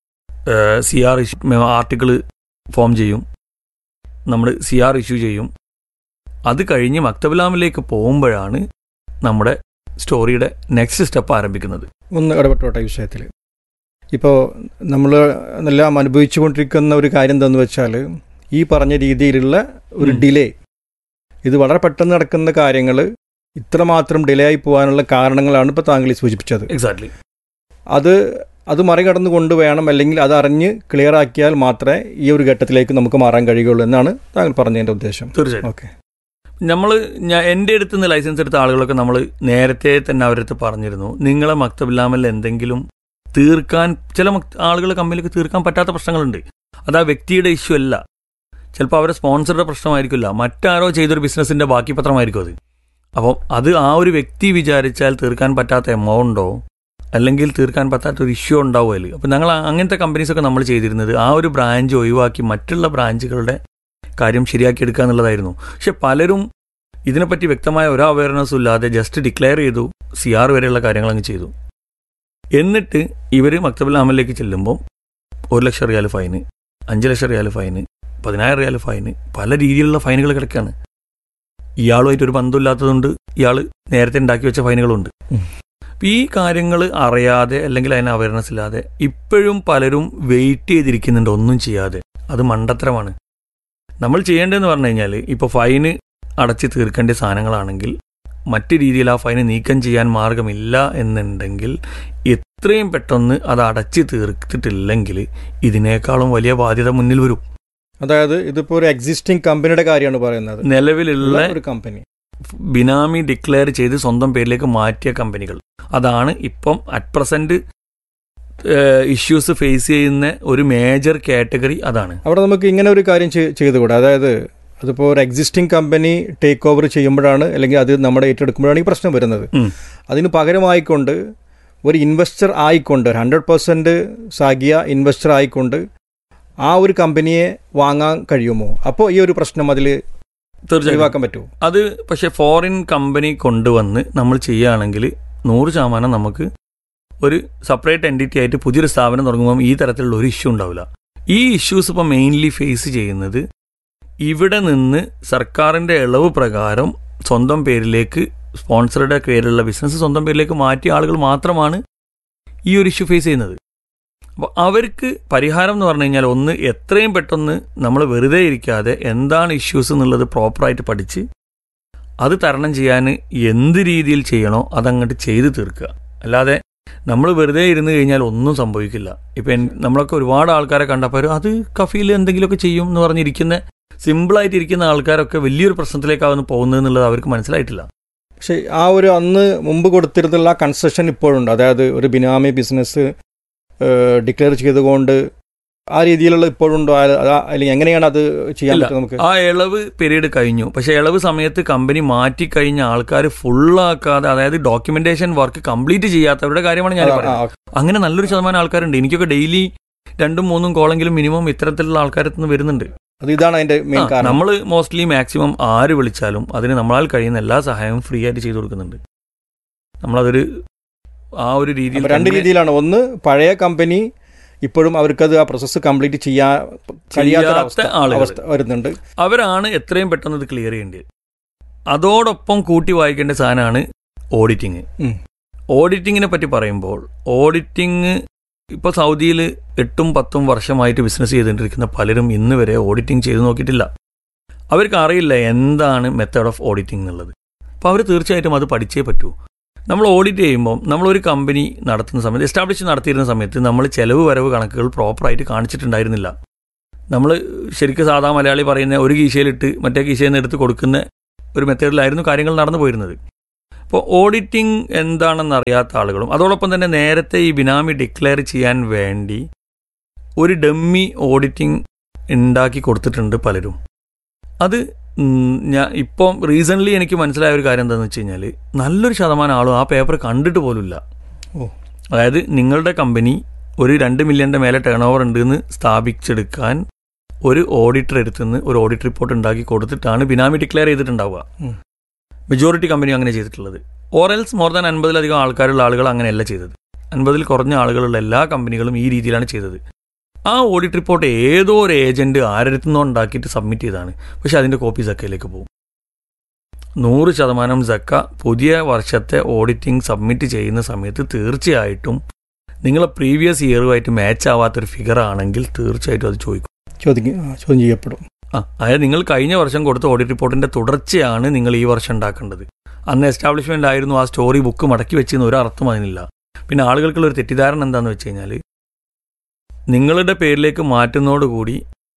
C R issue article form ചെയ്യും നമ്മൾ സി ആർ ഇഷ്യൂ ചെയ്യും അത് കഴിഞ്ഞ് മക്തബുലാമിലേക്ക് പോകുമ്പോഴാണ് നമ്മുടെ സ്റ്റോറിയുടെ നെക്സ്റ്റ് സ്റ്റെപ്പ് ആരംഭിക്കുന്നത് ഒന്ന് ഇടപെട്ടോട്ടെ ഈ വിഷയത്തിൽ ഇപ്പോൾ നമ്മൾ എല്ലാം അനുഭവിച്ചു കൊണ്ടിരിക്കുന്ന ഒരു കാര്യം എന്താണെന്ന് വെച്ചാൽ ഈ പറഞ്ഞ രീതിയിലുള്ള ഒരു ഉം. ഡിലേ ഇത് വളരെ പെട്ടെന്ന് നടക്കുന്ന കാര്യങ്ങൾ ഇത്രമാത്രം ഡിലേ ആയി പോകാനുള്ള കാരണങ്ങളാണ് ഇപ്പോൾ താങ്കൾ ഈ സൂചിപ്പിച്ചത് എക്സാക്ട്ലി അത് അത് മറികടന്ന് കൊണ്ടുവേണം അല്ലെങ്കിൽ അത് അറിഞ്ഞ് ക്ലിയർ ആക്കിയാൽ മാത്രമേ ഈ ഒരു ഘട്ടത്തിലേക്ക് നമുക്ക് മാറാൻ കഴിയുള്ളൂ എന്നാണ് താങ്കൾ പറഞ്ഞതിൻ്റെ ഉദ്ദേശം തീർച്ചയായിട്ടും ഓക്കെ നമ്മൾ ഞാൻ എൻ്റെ അടുത്ത് നിന്ന് ലൈസൻസ് എടുത്ത ആളുകളൊക്കെ നമ്മൾ നേരത്തെ തന്നെ അവരുടെ അടുത്ത് പറഞ്ഞിരുന്നു നിങ്ങളെ മക്തബില്ലാമൽ എന്തെങ്കിലും തീർക്കാൻ ചില ആളുകൾ കമ്പനിക്ക് തീർക്കാൻ പറ്റാത്ത പ്രശ്നങ്ങളുണ്ട് അത് ആ വ്യക്തിയുടെ ഇഷ്യൂ അല്ല ചിലപ്പോൾ അവരെ സ്പോൺസറുടെ പ്രശ്നമായിരിക്കില്ല മറ്റാരോ ചെയ്തൊരു ബിസിനസ്സിൻ്റെ ബാക്കി പത്രമായിരിക്കും അത് അപ്പം അത് ആ ഒരു വ്യക്തി വിചാരിച്ചാൽ തീർക്കാൻ പറ്റാത്ത എമൗണ്ടോ അല്ലെങ്കിൽ തീർക്കാൻ പറ്റാത്ത ഒരു ഇഷ്യൂ ഉണ്ടാവും അതിൽ അപ്പം ഞങ്ങൾ അങ്ങനത്തെ കമ്പനീസൊക്കെ നമ്മൾ ചെയ്തിരുന്നത് ആ ഒരു ബ്രാഞ്ച് ഒഴിവാക്കി മറ്റുള്ള ബ്രാഞ്ചുകളുടെ കാര്യം ശരിയാക്കി എടുക്കുക എന്നുള്ളതായിരുന്നു പക്ഷെ പലരും ഇതിനെപ്പറ്റി വ്യക്തമായ ഒരു അവയർനെസ്സും ഇല്ലാതെ ജസ്റ്റ് ഡിക്ലെയർ ചെയ്തു സി ആർ വരെയുള്ള കാര്യങ്ങൾ അങ്ങ് ചെയ്തു എന്നിട്ട് ഇവർ മക്തബുൽ അമലിലേക്ക് ചെല്ലുമ്പോൾ ഒരു ലക്ഷം റിയാൽ ഫൈന് അഞ്ച് ലക്ഷം റിയാൽ ഫൈന് പതിനായിരം റിയാൽ ഫൈന് പല രീതിയിലുള്ള ഫൈനുകൾ കിടക്കുകയാണ് ഇയാളുമായിട്ട് ഒരു ബന്ധമില്ലാത്തതുകൊണ്ട് ഇയാൾ നേരത്തെ ഉണ്ടാക്കി വെച്ച ഫൈനുകളുണ്ട് ഉം. അപ്പൊ ഈ കാര്യങ്ങൾ അറിയാതെ അല്ലെങ്കിൽ അതിന് അവയർനെസ് ഇല്ലാതെ ഇപ്പോഴും പലരും വെയിറ്റ് ചെയ്തിരിക്കുന്നുണ്ട് ഒന്നും ചെയ്യാതെ അത് മണ്ടത്തരമാണ് നമ്മൾ ചെയ്യേണ്ടതെന്ന് പറഞ്ഞു കഴിഞ്ഞാൽ ഇപ്പോൾ ഫൈന് അടച്ച് തീർക്കേണ്ട സാധനങ്ങളാണെങ്കിൽ മറ്റു രീതിയിൽ ആ ഫൈന് നീക്കം ചെയ്യാൻ മാർഗമില്ല എന്നുണ്ടെങ്കിൽ എത്രയും പെട്ടെന്ന് അത് അടച്ച് തീർത്തിട്ടില്ലെങ്കിൽ ഇതിനേക്കാളും വലിയ ബാധ്യത മുന്നിൽ വരും അതായത് ഇതിപ്പോൾ ഒരു എക്സിസ്റ്റിംഗ് കമ്പനിയുടെ കാര്യമാണ് പറയുന്നത് നിലവിലുള്ള ഒരു കമ്പനി ബിനാമി ഡിക്ലെയർ ചെയ്ത് സ്വന്തം പേരിലേക്ക് മാറ്റിയ കമ്പനികൾ അതാണ് ഇപ്പം അറ്റ് പ്രസന്റ് ഇഷ്യൂസ് ഫേസ് ചെയ്യുന്ന ഒരു മേജർ കാറ്റഗറി അതാണ് അവിടെ നമുക്ക് ഇങ്ങനെ ഒരു കാര്യം ചെയ്- ചെയ്തുകൂടെ അതായത് അതിപ്പോൾ ഒരു എക്സിസ്റ്റിംഗ് കമ്പനി ടേക്ക് ഓവർ ചെയ്യുമ്പോഴാണ് അല്ലെങ്കിൽ അത് നമ്മുടെ ഏറ്റെടുക്കുമ്പോഴാണ് ഈ പ്രശ്നം വരുന്നത് ഉം. അതിന് പകരമായിക്കൊണ്ട് ഒരു ഇൻവെസ്റ്റർ ആയിക്കൊണ്ട് ഹൺഡ്രഡ് പെർസെൻറ്റ് സാഗിയ ഇൻവെസ്റ്റർ ആയിക്കൊണ്ട് ആ ഒരു കമ്പനിയെ വാങ്ങാൻ കഴിയുമോ അപ്പോൾ ഈ ഒരു പ്രശ്നം അതിൽ തീർച്ചയായും ഒഴിവാക്കാൻ പറ്റുമോ അത് പക്ഷേ ഫോറിൻ കമ്പനി കൊണ്ടുവന്ന് നമ്മൾ ചെയ്യുകയാണെങ്കിൽ നൂറ് ശതമാനം നമുക്ക് ഒരു സെപ്പറേറ്റ് എൻറ്റിറ്റി ആയിട്ട് പുതിയൊരു സ്ഥാപനം തുടങ്ങുമ്പോൾ ഈ തരത്തിലുള്ള ഒരു ഇഷ്യൂ ഉണ്ടാവില്ല ഈ ഇഷ്യൂസ് ഇപ്പോൾ മെയിൻലി ഫേസ് ചെയ്യുന്നത് ഇവിടെ നിന്ന് സർക്കാരിൻ്റെ ഇളവ് പ്രകാരം സ്വന്തം പേരിലേക്ക് സ്പോൺസറുടെ പേരിലുള്ള ബിസിനസ് സ്വന്തം പേരിലേക്ക് മാറ്റിയ ആളുകൾ മാത്രമാണ് ഈ ഒരു ഇഷ്യൂ ഫേസ് ചെയ്യുന്നത് അപ്പോൾ അവർക്ക് പരിഹാരം എന്ന് പറഞ്ഞു കഴിഞ്ഞാൽ ഒന്ന് എത്രയും പെട്ടെന്ന് നമ്മൾ വെറുതെ ഇരിക്കാതെ എന്താണ് ഇഷ്യൂസ് എന്നുള്ളത് പ്രോപ്പറായിട്ട് പഠിച്ച് അത് തരണം ചെയ്യാൻ എന്ത് രീതിയിൽ ചെയ്യണോ അതങ്ങോട്ട് ചെയ്ത് തീർക്കുക അല്ലാതെ നമ്മൾ വെറുതെ ഇരുന്ന് കഴിഞ്ഞാൽ ഒന്നും സംഭവിക്കില്ല ഇപ്പം എൻ- നമ്മളൊക്കെ ഒരുപാട് ആൾക്കാരെ കണ്ടപ്പോൾ അത് കഫീൽ എന്തെങ്കിലുമൊക്കെ ചെയ്യും എന്ന് പറഞ്ഞിരിക്കുന്ന സിമ്പിളായിട്ട് ഇരിക്കുന്ന ആൾക്കാരൊക്കെ വലിയൊരു പ്രശ്നത്തിലേക്കാവുന്ന പോകുന്നത് എന്നുള്ളത് അവർക്ക് മനസ്സിലായിട്ടില്ല പക്ഷേ ആ ഒരു അന്ന് മുമ്പ് കൊടുത്തിരുന്നുള്ള കൺസെഷൻ ഇപ്പോഴുണ്ട് അതായത് ഒരു ബിനാമി ബിസിനസ് ഡിക്ലെയർ ചെയ്തുകൊണ്ട് ആ രീതിയിലുള്ള ഇപ്പോഴുണ്ടോ അത് അതാ- അല്ലെങ്കിൽ എങ്ങനെയാണ് അത് ചെയ്യാൻ ഇല്ല. പറ്റുക നമുക്ക് ആ ഇളവ് പീരീഡ് കഴിഞ്ഞു പക്ഷേ ഇളവ് സമയത്ത് കമ്പനി മാറ്റി കഴിഞ്ഞ ആൾക്കാർ ഫുള്ളാക്കാതെ അതായത് ഡോക്യുമെന്റേഷൻ വർക്ക് കംപ്ലീറ്റ് ചെയ്യാത്തവരുടെ കാര്യമാണ് ഞാൻ ആ, പറയുന്നത് ആ, അങ്ങനെ നല്ലൊരു ശതമാനം ആൾക്കാരുണ്ട് എനിക്കൊക്കെ ഡെയിലി രണ്ടും മൂന്നും കോളെങ്കിലും മിനിമം ഇത്തരത്തിലുള്ള ആൾക്കാരത്ത് നിന്ന് വരുന്നുണ്ട് അത് ഇതാണ് അതിന്റെ മെയിൻ കാരണം നമ്മൾ മോസ്റ്റ്ലി മാക്സിമം ആര് വിളിച്ചാലും അതിന് നമ്മളാൽ കഴിയുന്ന എല്ലാ സഹായവും ഫ്രീ ആയിട്ട് ചെയ്തു കൊടുക്കുന്നുണ്ട് നമ്മളതൊരു ആ ഒരു രീതിയിൽ അപ്പൊ രണ്ട് തന്നെ രീതിയിലാണ് ഒന്ന് പഴയ കമ്പനി ഇപ്പോഴും അവർക്കത് ആ പ്രോസസ്സ് കംപ്ലീറ്റ് ചെയ്യാൻ കഴിയാത്ത ഒരു അവസ്ഥ ചെയ്യാത്ത ആളുകൾ. അവസ്ഥ വരുന്നുണ്ട് അവരാണ് എത്രയും പെട്ടെന്ന് ഇത് ക്ലിയർ ചെയ്യേണ്ടത് അതോടൊപ്പം കൂട്ടി വായിക്കേണ്ട സാധനമാണ് ഓഡിറ്റിങ് ഉം. ഓഡിറ്റിങ്ങിനെ പറ്റി പറയുമ്പോൾ ഓഡിറ്റിങ് ഇപ്പോൾ സൗദിയിൽ എട്ടും പത്തും വർഷമായിട്ട് ബിസിനസ് ചെയ്തുകൊണ്ടിരിക്കുന്ന പലരും ഇന്ന് വരെ ഓഡിറ്റിംഗ് ചെയ്ത് നോക്കിയിട്ടില്ല അവർക്ക് അറിയില്ല എന്താണ് മെത്തേഡ് ഓഫ് ഓഡിറ്റിംഗ് എന്നുള്ളത് അപ്പോൾ അവർ തീർച്ചയായിട്ടും അത് പഠിച്ചേ പറ്റൂ നമ്മൾ ഓഡിറ്റ് ചെയ്യുമ്പോൾ നമ്മളൊരു കമ്പനി നടത്തുന്ന സമയത്ത് എസ്റ്റാബ്ലിഷ് നടത്തിയിരുന്ന സമയത്ത് നമ്മൾ ചെലവ് വരവ് കണക്കുകൾ പ്രോപ്പറായിട്ട് കാണിച്ചിട്ടുണ്ടായിരുന്നില്ല നമ്മൾ ശരിക്കും സാധാ മലയാളി പറയുന്ന ഒരു കീശയിലിട്ട് മറ്റേ കീശയിൽ നിന്ന് എടുത്ത് കൊടുക്കുന്ന ഒരു മെത്തേഡിലായിരുന്നു കാര്യങ്ങൾ നടന്നു പോയിരുന്നത് അപ്പോൾ ഓഡിറ്റിംഗ് എന്താണെന്ന് അറിയാത്ത ആളുകളും അതോടൊപ്പം തന്നെ നേരത്തെ ഈ ബിനാമി ഡിക്ലെയർ ചെയ്യാൻ വേണ്ടി ഒരു ഡമ്മി ഓഡിറ്റിംഗ് ഉണ്ടാക്കി കൊടുത്തിട്ടുണ്ട് പലരും അത് ഉം, ഞാൻ ഇപ്പം റീസെൻ്റ്ലി എനിക്ക് മനസ്സിലായ ഒരു കാര്യം എന്താണെന്ന് വെച്ച് കഴിഞ്ഞാൽ നല്ലൊരു ശതമാനം ആളും ആ പേപ്പർ കണ്ടിട്ട് പോലുമില്ല ഓ. അതായത് നിങ്ങളുടെ കമ്പനി ഒരു രണ്ട് മില്യൻ്റെ മേലെ ടേൺ ഓവർ ഉണ്ടെന്ന് സ്ഥാപിച്ചെടുക്കാൻ ഒരു ഓഡിറ്റർ എടുത്തുനിന്ന് ഒരു ഓഡിറ്റ് റിപ്പോർട്ട് ഉണ്ടാക്കി കൊടുത്തിട്ടാണ് ബിനാമി ഡിക്ലെയർ ചെയ്തിട്ടുണ്ടാവുക ഉം. മെജോറിറ്റി കമ്പനി അങ്ങനെ ചെയ്തിട്ടുള്ളത് ഓറൽസ് മോർ ദാൻ അൻപതിലധികം ആൾക്കാരുള്ള ആളുകൾ അങ്ങനെയല്ല ചെയ്തത് അൻപതിൽ കുറഞ്ഞ ആളുകളുള്ള എല്ലാ കമ്പനികളും ഈ രീതിയിലാണ് ചെയ്തത് ആ ഓഡിറ്റ് റിപ്പോർട്ട് ഏതോ ഒരു ഏജന്റ് ആരടുത്തുനിന്നോ ഉണ്ടാക്കിയിട്ട് സബ്മിറ്റ് ചെയ്താണ് പക്ഷെ അതിന്റെ കോപ്പി സക്കയിലേക്ക് പോകും നൂറ് ശതമാനം സക്ക പുതിയ വർഷത്തെ ഓഡിറ്റിംഗ് സബ്മിറ്റ് ചെയ്യുന്ന സമയത്ത് തീർച്ചയായിട്ടും നിങ്ങളെ പ്രീവിയസ് ഇയറുമായിട്ട് മാച്ച് ആവാത്തൊരു ഫിഗർ ആണെങ്കിൽ തീർച്ചയായിട്ടും അത് ചോദിക്കും ചോദിക്കും ആ, ചോദ്യം ചെയ്യപ്പെടും ആ അതായത് നിങ്ങൾ കഴിഞ്ഞ വർഷം കൊടുത്ത ഓഡിറ്റ് റിപ്പോർട്ടിന്റെ തുടർച്ചയാണ് നിങ്ങൾ ഈ വർഷം ഉണ്ടാക്കേണ്ടത് അന്ന് എസ്റ്റാബ്ലിഷ്മെന്റ് ആയിരുന്നു ആ സ്റ്റോറി ബുക്ക് മടക്കി വെച്ചെന്ന് ഒരു അർത്ഥം അതിനില്ല പിന്നെ ആളുകൾക്കുള്ള ഒരു തെറ്റിദ്ധാരണ എന്താണെന്ന് വെച്ച് കഴിഞ്ഞാൽ നിങ്ങളുടെ പേരിലേക്ക് മാറ്റുന്നതോടുകൂടി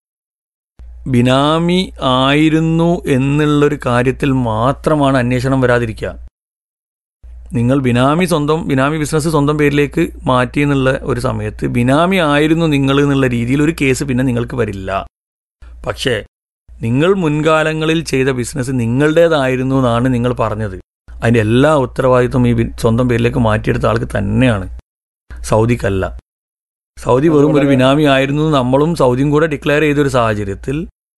ബിനാമി ആയിരുന്നു എന്നുള്ളൊരു കാര്യത്തിൽ മാത്രമാണ് അന്വേഷണം വരാതിരിക്കുക നിങ്ങൾ ബിനാമി സ്വന്തം ബിനാമി ബിസിനസ് സ്വന്തം പേരിലേക്ക് മാറ്റി എന്നുള്ള ഒരു സമയത്ത് ബിനാമി ആയിരുന്നു നിങ്ങൾ എന്നുള്ള രീതിയിൽ ഒരു കേസ് പിന്നെ നിങ്ങൾക്ക് വരില്ല പക്ഷേ നിങ്ങൾ മുൻകാലങ്ങളിൽ ചെയ്ത ബിസിനസ് നിങ്ങളുടേതായിരുന്നു എന്നാണ് നിങ്ങൾ പറഞ്ഞത് അതിന്റെ എല്ലാ ഉത്തരവാദിത്വം ഈ ബി- സ്വന്തം പേരിലേക്ക് മാറ്റിയെടുത്ത ആൾക്ക് തന്നെയാണ് സൗദിക്കല്ല സൗദി വെറും ഒരു ബിനാമി ആയിരുന്നു എന്ന് നമ്മളും സൗദിയും കൂടെ ഡിക്ലെയർ ചെയ്തൊരു സാഹചര്യത്തിൽ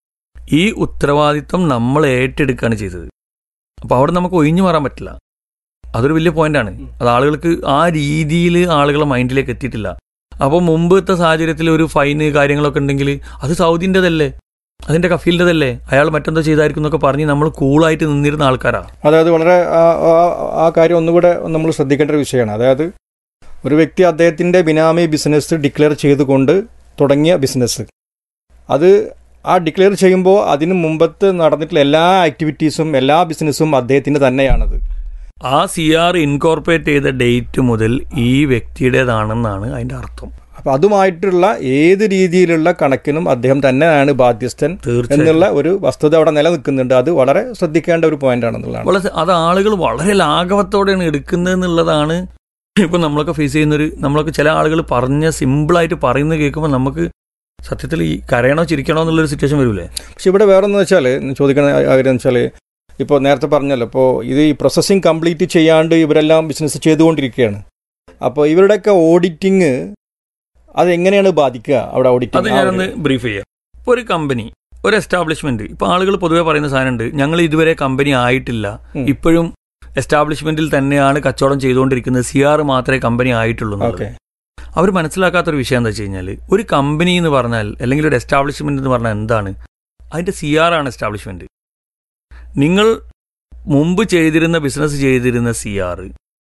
ഈ ഉത്തരവാദിത്വം നമ്മൾ ഏറ്റെടുക്കുകയാണ് ചെയ്തത് അപ്പോൾ അവിടെ നമുക്ക് ഒഴിഞ്ഞു മാറാൻ പറ്റില്ല അതൊരു വലിയ പോയിന്റാണ് അത് ആളുകൾക്ക് ആ രീതിയിൽ ആളുകളെ മൈൻഡിലേക്ക് എത്തിയിട്ടില്ല അപ്പോൾ മുമ്പത്തെ സാഹചര്യത്തിൽ ഒരു ഫൈന് കാര്യങ്ങളൊക്കെ ഉണ്ടെങ്കിൽ അത് സൗദിൻ്റെതല്ലേ അതിന്റെ കഫീലിൻ്റെതല്ലേ അയാൾ മറ്റെന്തോ ചെയ്തായിരിക്കും എന്നൊക്കെ പറഞ്ഞ് നമ്മൾ കൂളായിട്ട് നിന്നിരുന്ന ആൾക്കാരാ അതായത് വളരെ ആ- ആ- ആ കാര്യം ഒന്നുകൂടെ നമ്മൾ ശ്രദ്ധിക്കേണ്ട ഒരു വിഷയമാണ് അതായത് ഒരു വ്യക്തി അദ്ദേഹത്തിൻ്റെ ബിനാമി ബിസിനസ് ഡിക്ലെയർ ചെയ്തുകൊണ്ട് തുടങ്ങിയ ബിസിനസ് അത് ആ ഡിക്ലെയർ ചെയ്യുമ്പോൾ അതിന് മുമ്പത്ത് നടന്നിട്ടുള്ള എല്ലാ ആക്ടിവിറ്റീസും എല്ലാ ബിസിനസ്സും അദ്ദേഹത്തിൻ്റെ തന്നെയാണത് ആ സി ആർ ഇൻകോർപ്പറേറ്റ് ചെയ്ത ഡേറ്റ് മുതൽ ഈ വ്യക്തിയുടേതാണെന്നാണ് അതിന്റെ അർത്ഥം അപ്പോൾ അതുമായിട്ടുള്ള ഏത് രീതിയിലുള്ള കണക്കിനും അദ്ദേഹം തന്നെയാണ് ബാധ്യസ്ഥൻ തീർച്ചയായും എന്നുള്ള ഒരു വസ്തുത അവിടെ നിലനിൽക്കുന്നുണ്ട് അത് വളരെ ശ്രദ്ധിക്കേണ്ട ഒരു പോയിന്റ് ആണെന്നുള്ളതാണ് വളരെ അത് ആളുകൾ വളരെ ലാഘവത്തോടെയാണ് എടുക്കുന്നത് എന്നുള്ളതാണ് ഇപ്പൊ നമ്മളൊക്കെ ഫേസ് ചെയ്യുന്നൊരു നമ്മളൊക്കെ ചില ആളുകൾ പറഞ്ഞ സിമ്പിളായിട്ട് പറയുന്നത് കേൾക്കുമ്പോൾ നമുക്ക് സത്യത്തിൽ ഈ കരയണോ ചിരിക്കണോ എന്നുള്ളൊരു സിറ്റുവേഷൻ വരൂലേ പക്ഷെ ഇവിടെ വേറെ എന്ന് വെച്ചാൽ ചോദിക്കണ കാര്യം വെച്ചാൽ ഇപ്പോൾ നേരത്തെ പറഞ്ഞല്ലോ ഇപ്പോൾ ഇത് ഈ പ്രോസസ്സിങ് കംപ്ലീറ്റ് ചെയ്യാണ്ട് ഇവരെല്ലാം ബിസിനസ് ചെയ്തുകൊണ്ടിരിക്കുകയാണ് അപ്പോൾ ഇവരുടെയൊക്കെ ഓഡിറ്റിങ് അത് എങ്ങനെയാണ് ബാധിക്കുക അവിടെ അത് ഓഡിറ്റിംഗ് ഞാനൊന്ന് ബ്രീഫ് ചെയ്യാം ഇപ്പൊ ഒരു കമ്പനി ഒരു എസ്റ്റാബ്ലിഷ്മെന്റ് ഇപ്പൊ ആളുകൾ പൊതുവെ പറയുന്ന സാധനമുണ്ട് ഞങ്ങൾ ഇതുവരെ കമ്പനി ആയിട്ടില്ല ഉം. ഇപ്പോഴും എസ്റ്റാബ്ലിഷ്മെന്റിൽ തന്നെയാണ് കച്ചവടം ചെയ്തുകൊണ്ടിരിക്കുന്നത് സി ആർ മാത്രമേ കമ്പനി ആയിട്ടുള്ളൂ എന്നുള്ളത്. ഓക്കെ അവർ മനസ്സിലാക്കാത്തൊരു വിഷയം എന്താ വെച്ച് കഴിഞ്ഞാൽ ഒരു കമ്പനി എന്ന് പറഞ്ഞാൽ അല്ലെങ്കിൽ ഒരു എസ്റ്റാബ്ലിഷ്മെന്റ് എന്ന് പറഞ്ഞാൽ എന്താണ് അതിന്റെ സി ആർ ആണ് എസ്റ്റാബ്ലിഷ്മെന്റ് നിങ്ങൾ മുമ്പ് ചെയ്തിരുന്ന ബിസിനസ് ചെയ്തിരുന്ന സി ആർ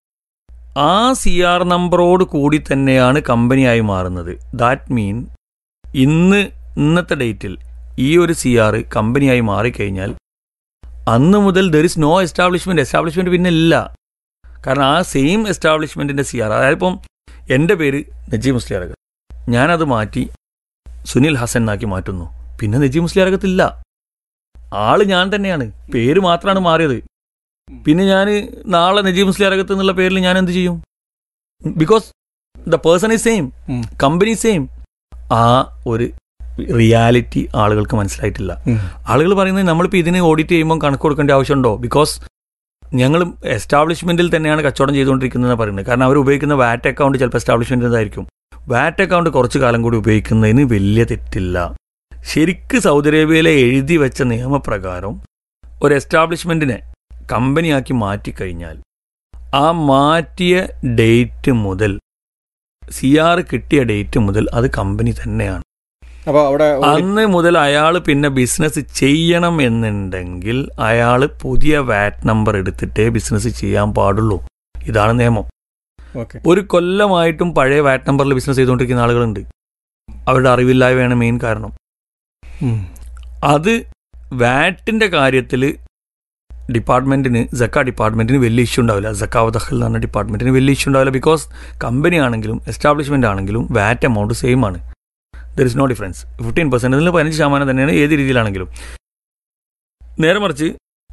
ആ സി ആർ നമ്പറോട് കൂടി തന്നെയാണ് കമ്പനിയായി മാറുന്നത് ദാറ്റ് മീൻ ഇന്ന് ഇന്നത്തെ ഡേറ്റിൽ ഈ ഒരു സി ആർ കമ്പനിയായി മാറിക്കഴിഞ്ഞാൽ അന്ന് മുതൽ there is no establishment establishment പിന്നെ ഇല്ല കാരണം ആ സെയിം എസ്റ്റാബ്ലിഷ്മെന്റിന്റെ സി ആർ അതായത് ഇപ്പം എൻ്റെ പേര് നജീബ് മുസ്ലിയാരകത്ത് ഞാനത് മാറ്റി സുനിൽ ഹസൻ എന്നാക്കി മാറ്റുന്നു പിന്നെ നജീബ് മുസ്ലിയാരകത്തില്ല ആള് ഞാൻ തന്നെയാണ് പേര് മാത്രമാണ് മാറിയത് പിന്നെ ഞാൻ നാളെ നജീബ് മുസ്ലിയാരകത്ത് എന്നുള്ള പേരിൽ ഞാൻ എന്ത് ചെയ്യും because the person is same ഉം. കമ്പനി സെയിം ആ ഒരു റിയാലിറ്റി ആളുകൾക്ക് മനസ്സിലായിട്ടില്ല ആളുകൾ പറയുന്നത് നമ്മളിപ്പോൾ ഇതിനെ ഓഡിറ്റ് ചെയ്യുമ്പോൾ കണക്ക് കൊടുക്കേണ്ട ആവശ്യമുണ്ടോ ബിക്കോസ് ഞങ്ങൾ എസ്റ്റാബ്ലിഷ്മെന്റിൽ തന്നെയാണ് കച്ചവടം ചെയ്തുകൊണ്ടിരിക്കുന്നതെന്ന് പറയുന്നത് കാരണം അവർ ഉപയോഗിക്കുന്ന വാറ്റ് അക്കൗണ്ട് ചിലപ്പോൾ എസ്റ്റാബ്ലിഷ്മെന്റിൻ്റെതായിരിക്കും വാറ്റ് അക്കൗണ്ട് കുറച്ച് കാലം കൂടി ഉപയോഗിക്കുന്നതിന് വലിയ തെറ്റില്ല ശരിക്ക് സൗദി അറേബ്യയിലെ എഴുതി വെച്ച നിയമപ്രകാരം ഒരു എസ്റ്റാബ്ലിഷ്മെന്റിനെ കമ്പനിയാക്കി മാറ്റിക്കഴിഞ്ഞാൽ ആ മാറ്റിയ ഡേറ്റ് മുതൽ സി ആർ കിട്ടിയ ഡേറ്റ് മുതൽ അത് കമ്പനി തന്നെയാണ് അപ്പോൾ അവിടെ audit- അന്ന് മുതൽ അയാൾ പിന്നെ ബിസിനസ് ചെയ്യണം എന്നുണ്ടെങ്കിൽ അയാൾ പുതിയ വാറ്റ് നമ്പർ എടുത്തിട്ടേ ബിസിനസ് ചെയ്യാൻ പാടുള്ളൂ ഇതാണ് നിയമം ഓക്കെ ഒരു കൊല്ലമായിട്ടും പഴയ വാറ്റ് നമ്പറിൽ ബിസിനസ് ചെയ്തുകൊണ്ടിരിക്കുന്ന ആളുകളുണ്ട് അവരുടെ അറിവില്ലായ്മയാണ് മെയിൻ കാരണം ഉം. അത് വാറ്റിന്റെ കാര്യത്തിൽ ഡിപ്പാർട്ട്മെന്റിന് ജക്ക ഡിപ്പാർട്ട്മെന്റിന് വലിയ ഇഷ്യൂ ഉണ്ടാവില്ല ജക്കാവ് ദഹൽ എന്ന് പറഞ്ഞ ഡിപ്പാർട്ട്മെന്റിന് വലിയ ഇഷ്യൂ ഉണ്ടാവില്ല ബിക്കോസ് കമ്പനി ആണെങ്കിലും എസ്റ്റാബ്ലിഷ്മെന്റ് ആണെങ്കിലും വാറ്റ് എമൗണ്ട് സെയിം ആണ് there is no difference fifteen percent പതിനഞ്ച് ശതമാനം തന്നെയാണ് ഏത് രീതിയിലാണെങ്കിലും നേരെ മറിച്ച്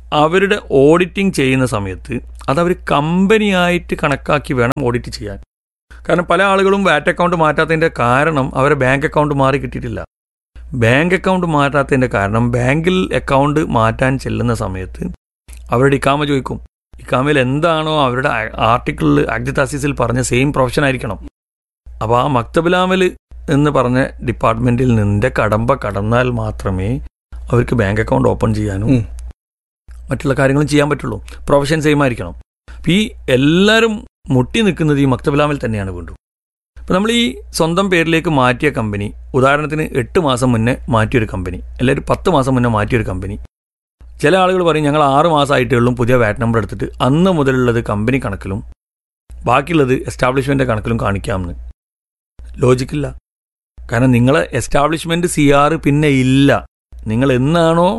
അവരുടെ ഓഡിറ്റിംഗ് ചെയ്യുന്ന സമയത്ത് അതവർ കമ്പനിയായിട്ട് കണക്കാക്കി വേണം ഓഡിറ്റ് ചെയ്യാൻ കാരണം പല ആളുകളും വാറ്റ് അക്കൗണ്ട് മാറ്റാത്തതിൻ്റെ കാരണം അവരെ ബാങ്ക് അക്കൗണ്ട് മാറി കിട്ടിയിട്ടില്ല ബാങ്ക് അക്കൗണ്ട് മാറ്റാത്തതിൻ്റെ കാരണം ബാങ്കിൽ അക്കൗണ്ട് മാറ്റാൻ ചെല്ലുന്ന സമയത്ത് അവരുടെ ഇക്കാമ ചോദിക്കും ഇക്കാമയിൽ എന്താണോ അവരുടെ ആർട്ടിക്കിളിൽ ആക്ടി താസീസിൽ പറഞ്ഞ സെയിം പ്രൊഫഷൻ ആയിരിക്കണം അപ്പോൾ ആ മക്തബിലാമൽ എന്ന് പറഞ്ഞ ഡിപ്പാർട്ട്മെന്റിൽ നിന്റെ കടമ്പ കടന്നാൽ മാത്രമേ അവർക്ക് ബാങ്ക് അക്കൗണ്ട് ഓപ്പൺ ചെയ്യാനും ഉം. മറ്റുള്ള കാര്യങ്ങളും ചെയ്യാൻ പറ്റുള്ളൂ പ്രൊഫഷൻ സെയിം ആയിരിക്കണം അപ്പം ഈ എല്ലാവരും മുട്ടി നിൽക്കുന്നത് ഈ മക്തബിലാമിൽ തന്നെയാണ് വീണ്ടും അപ്പം നമ്മൾ ഈ സ്വന്തം പേരിലേക്ക് മാറ്റിയ കമ്പനി ഉദാഹരണത്തിന് എട്ട് മാസം മുന്നേ മാറ്റിയൊരു കമ്പനി അല്ലെങ്കിൽ പത്ത് മാസം മുന്നേ മാറ്റിയൊരു കമ്പനി ചില ആളുകൾ പറയും ഞങ്ങൾ ആറ് മാസമായിട്ടേ ഉള്ളൂ പുതിയ വാറ്റ് നമ്പർ എടുത്തിട്ട് അന്ന് മുതലുള്ളത് കമ്പനി കണക്കിലും ബാക്കിയുള്ളത് എസ്റ്റാബ്ലിഷ്മെൻ്റ് കണക്കിലും കാണിക്കാമെന്ന് ലോജിക്കില്ല കാരണം നിങ്ങളെ എസ്റ്റാബ്ലിഷ്മെന്റ് സി ആർ പിന്നെ ഇല്ല നിങ്ങൾ എന്നാണോ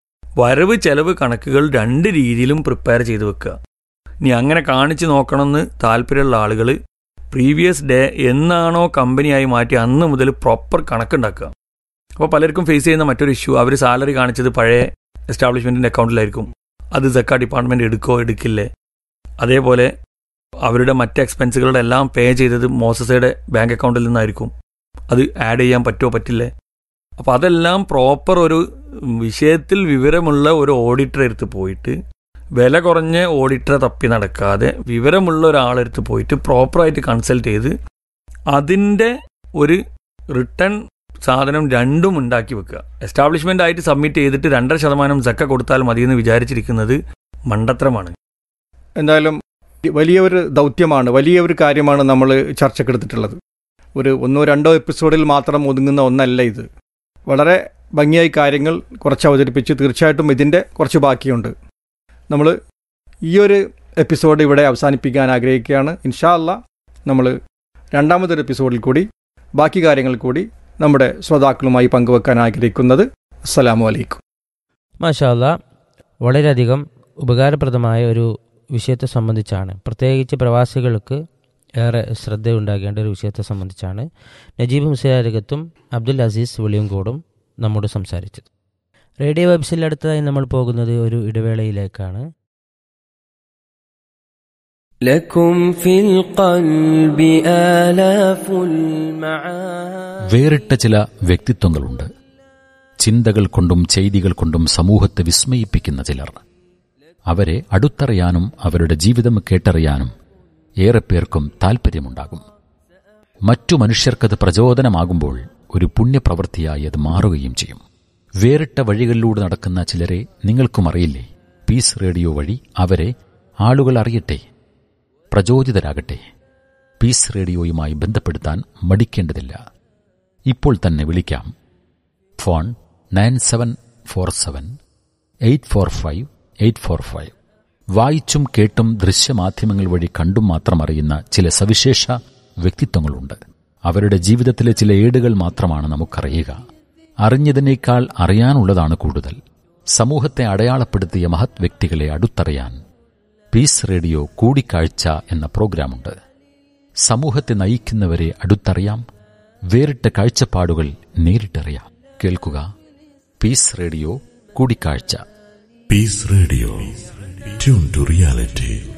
വരവ് ചെലവ് കണക്കുകൾ രണ്ട് രീതിയിലും പ്രിപ്പയർ ചെയ്ത് വെക്കുക ഇനി അങ്ങനെ കാണിച്ചു നോക്കണമെന്ന് താല്പര്യമുള്ള ആളുകൾ പ്രീവിയസ് ഡേ എന്നാണോ കമ്പനിയായി മാറ്റി അന്ന് മുതൽ പ്രോപ്പർ കണക്കുണ്ടാക്കുക അപ്പോൾ പലർക്കും ഫേസ് ചെയ്യുന്ന മറ്റൊരു ഇഷ്യൂ അവർ സാലറി കാണിച്ചത് പഴയ എസ്റ്റാബ്ലിഷ്മെൻറ്റിൻ്റെ അക്കൗണ്ടിലായിരിക്കും അത് സക്ക ഡിപ്പാർട്ട്മെൻറ്റ് എടുക്കോ എടുക്കില്ലേ അതേപോലെ അവരുടെ മറ്റ് എക്സ്പെൻസുകളുടെ എല്ലാം പേ ചെയ്തത് മോസസയുടെ ബാങ്ക് അക്കൗണ്ടിൽ നിന്നായിരിക്കും അത് ആഡ് ചെയ്യാൻ പറ്റുമോ പറ്റില്ലേ അപ്പോൾ അതെല്ലാം പ്രോപ്പർ ഒരു വിഷയത്തിൽ വിവരമുള്ള ഒരു ഓഡിറ്ററെ അടുത്ത് പോയിട്ട് വില കുറഞ്ഞ ഓഡിറ്ററെ തപ്പി നടക്കാതെ വിവരമുള്ള ഒരാളെടുത്ത് പോയിട്ട് പ്രോപ്പറായിട്ട് കൺസൾട്ട് ചെയ്ത് അതിൻ്റെ ഒരു റിട്ടേൺ സാധനം രണ്ടും ഉണ്ടാക്കി വെക്കുക എസ്റ്റാബ്ലിഷ്മെൻ്റ് ആയിട്ട് സബ്മിറ്റ് ചെയ്തിട്ട് രണ്ടര ശതമാനം സക്ക കൊടുത്താൽ മതിയെന്ന് വിചാരിച്ചിരിക്കുന്നത് മണ്ടത്തരമാണ് എന്തായാലും വലിയ ഒരു ദൗത്യമാണ് വലിയ ഒരു കാര്യമാണ് നമ്മൾ ചർച്ചക്കെടുത്തിട്ടുള്ളത് ഒരു ഒന്നോ രണ്ടോ എപ്പിസോഡിൽ മാത്രം ഒതുങ്ങുന്ന ഒന്നല്ല ഇത് വളരെ ഭംഗിയായി കാര്യങ്ങൾ കുറച്ച് അവതരിപ്പിച്ച് തീർച്ചയായിട്ടും ഇതിൻ്റെ കുറച്ച് ബാക്കിയുണ്ട് നമ്മൾ ഈ ഒരു എപ്പിസോഡ് ഇവിടെ അവസാനിപ്പിക്കാൻ ആഗ്രഹിക്കുകയാണ് ഇൻഷാ അല്ല നമ്മൾ രണ്ടാമതൊരു എപ്പിസോഡിൽ കൂടി ബാക്കി കാര്യങ്ങൾ കൂടി നമ്മുടെ ശ്രോതാക്കളുമായി പങ്കുവെക്കാൻ ആഗ്രഹിക്കുന്നത് അസ്സലാമു അലൈക്കും മാഷാല്ല വളരെയധികം ഉപകാരപ്രദമായ ഒരു വിഷയത്തെ സംബന്ധിച്ചാണ് പ്രത്യേകിച്ച് പ്രവാസികൾക്ക് ഏറെ ശ്രദ്ധയുണ്ടാകേണ്ട ഒരു വിഷയത്തെ സംബന്ധിച്ചാണ് നജീബ് മുസൈരകത്തും അബ്ദുൽ അസീസ് വെളിയങ്കോടും നമ്മോട് സംസാരിച്ചത് റേഡിയോ വെബ്സിൽ അടുത്തതായി നമ്മൾ പോകുന്നത് ഒരു ഇടവേളയിലേക്കാണ് لكم في القلب آلاف المعاني വേറിട്ട ചില വ്യക്തിത്വങ്ങളുണ്ട് ചിന്തകൾ കൊണ്ടും ചെയ്തികൾ കൊണ്ടും സമൂഹത്തെ വിസ്മയിപ്പിക്കുന്ന ചിലർ അവരെ അടുത്തറിയാനും അവരുടെ ജീവിതം കേട്ടറിയാനും ഏറെ പേർക്കും താൽപ്പര്യമുണ്ടാകും മറ്റു മനുഷ്യർക്കത് പ്രചോദനമാകുമ്പോൾ ഒരു പുണ്യപ്രവൃത്തിയായി അത് മാറുകയും ചെയ്യും വേറിട്ട വഴികളിലൂടെ നടക്കുന്ന ചിലരെ നിങ്ങൾക്കും അറിയില്ലേ പീസ് റേഡിയോ വഴി അവരെ ആളുകൾ അറിയട്ടെ പ്രചോദിതരാകട്ടെ പീസ് റേഡിയോയുമായി ബന്ധപ്പെടുത്താൻ മടിക്കേണ്ടതില്ല ഇപ്പോൾ തന്നെ വിളിക്കാം phone nine seven four seven eight four five eight four five വായിച്ചും കേട്ടും ദൃശ്യമാധ്യമങ്ങൾ വഴി കണ്ടും മാത്രം അറിയുന്ന ചില സവിശേഷ വ്യക്തിത്വങ്ങളുണ്ട് അവരുടെ ജീവിതത്തിലെ ചില ഏടുകൾ മാത്രമാണ് നമുക്കറിയുക അറിഞ്ഞതിനേക്കാൾ അറിയാനുള്ളതാണ് കൂടുതൽ സമൂഹത്തെ അടയാളപ്പെടുത്തിയ മഹത് വ്യക്തികളെ അടുത്തറിയാൻ പീസ് റേഡിയോ കൂടിക്കാഴ്ച എന്ന പ്രോഗ്രാമുണ്ട് സമൂഹത്തെ നയിക്കുന്നവരെ അടുത്തറിയാം വേറിട്ട കാഴ്ചപ്പാടുകൾ നേരിട്ടറിയാം കേൾക്കുക പീസ് റേഡിയോ കൂടിക്കാഴ്ച Peace Radio. Tune to reality.